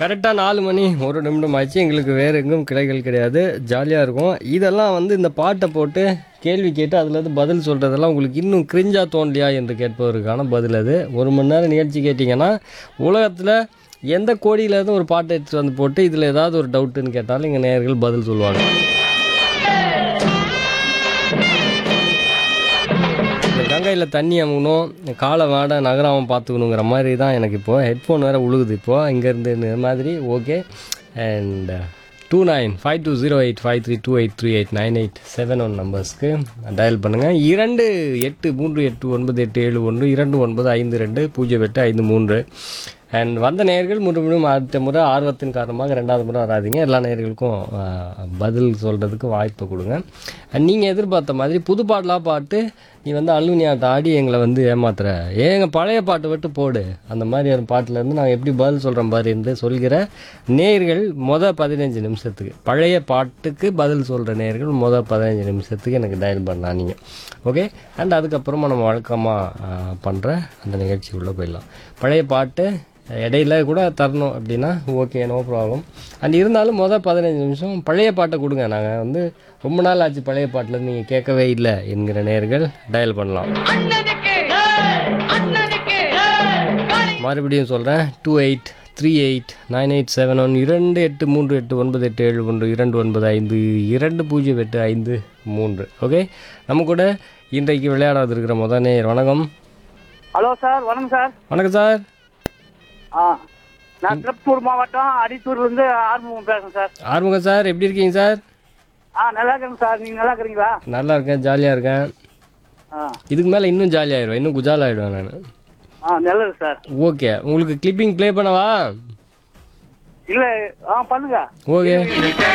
கரெக்டாக நாலு மணி ஒரு நிமிடம் ஆச்சு எங்களுக்கு வேறு எங்கும் கிளைகள் கிடையாது ஜாலியாக இருக்கும் இதெல்லாம் வந்து இந்த பாட்டை போட்டு கேள்வி கேட்டு அதுலேருந்து பதில் சொல்கிறதெல்லாம் உங்களுக்கு இன்னும் கிரிஞ்சாக தோணலையா என்று கேட்பவருக்கான பதில் அது ஒரு மணி நேரம் நிகழ்ச்சி கேட்டிங்கன்னா உலகத்தில் எந்த கோடியிலேருந்து ஒரு பாட்டை எடுத்துகிட்டு வந்து போட்டு இதில் ஏதாவது ஒரு டவுட்டுன்னு கேட்டாலும் இங்கே நேயர்கள் பதில் சொல்லுவாங்க இந்த கங்கையில் தண்ணி அமுகணும் காலை வாட நகராமல் பார்த்துக்கணுங்கிற மாதிரி தான் எனக்கு இப்போது ஹெட்ஃபோன் வேறு உழுகுது இப்போது இங்கேருந்து இந்த மாதிரி okay and two nine five two zero eight five three two eight three eight nine eight seven one நம்பர்ஸ்க்கு டயல் பண்ணுங்கள் இரண்டு எட்டு மூன்று எட்டு ஒன்பது எட்டு ஏழு ஒன்று இரண்டு ஒன்பது ஐந்து ரெண்டு பூஜ்ஜியம் எட்டு ஐந்து மூன்று அண்ட் வந்த நேயர்கள் முறை முறை அடுத்த முறை ஆர்வத்தின் காரணமாக ரெண்டாவது முறை வராதீங்க எல்லா நேயர்களுக்கும் ஆஹ், பதில் சொல்கிறதுக்கு வாய்ப்பு கொடுங்க அண்ட் நீங்கள் எதிர்பார்த்த மாதிரி புது பாடலாக பாட்டு நீ வந்து அலுமினியாட்ட ஆடி எங்களை வந்து ஏமாத்துற ஏங்க பழைய பாட்டு விட்டு போடு அந்த மாதிரி ஒரு பாட்டிலேருந்து நான் எப்படி பதில் சொல்கிறேன் பாரு என்று சொல்கிற நேயர்கள் மொதல் பதினஞ்சு நிமிஷத்துக்கு பழைய பாட்டுக்கு பதில் சொல்கிற நேயர்கள் மொதல் பதினஞ்சு நிமிஷத்துக்கு எனக்கு டயல் பண்ணலாம் நீங்கள் ஓகே அண்ட் அதுக்கப்புறமா நம்ம வழக்கமாக பண்ணுற அந்த நிகழ்ச்சி உள்ளே போயிடலாம் பழைய பாட்டு இடையில கூட தரணும் அப்படின்னா ஓகே நோ ப்ராப்ளம் அண்ட் இருந்தாலும் மொதல் பதினஞ்சு நிமிஷம் பழைய பாட்டை கொடுங்க நாங்கள் வந்து ரொம்ப நாள் ஆச்சு பழைய பாட்டில் நீங்கள் கேட்கவே இல்லை என்கிற நேர்கள் டயல் பண்ணலாம் அண்ணனுக்கு அண்ணனுக்கு காளி மறுபடியும் சொல்கிறேன் two eight three eight nine eight seven one இரண்டு எட்டு மூன்று எட்டு ஒன்பது எட்டு ஏழு ஒன்று இரண்டு ஒன்பது ஐந்து இரண்டு பூஜ்ஜியம் எட்டு ஐந்து மூன்று ஓகே நம்ம கூட இன்றைக்கு விளையாடாது இருக்கிற முதல் நேயர் வணக்கம் ஹலோ சார் வணக்கம் சார் வணக்கம் சார் ஆ நான் திருப்பூர் மாவட்டம் அடித்தூர்லேருந்து ஆறுமுகம் பேசுகிறேன் சார் ஆறுமுகம் சார் எப்படி இருக்கீங்க சார் ஆ நல்லா இருக்கிறேங்க சார் நீங்கள் நல்லா இருக்கிறீங்களா நல்லா இருக்கேன் ஜாலியாக இருக்கேன் ஆ இதுக்கு மேலே இன்னும் ஜாலியாகிடுவேன் இன்னும் குஜால் ஆகிடுவேன் நான் ஆ நல்லது சார் ஓகே உங்களுக்கு கிளிப்பிங் ப்ளே பண்ணவா இல்லை ஆ பண்ணுங்க ஓகே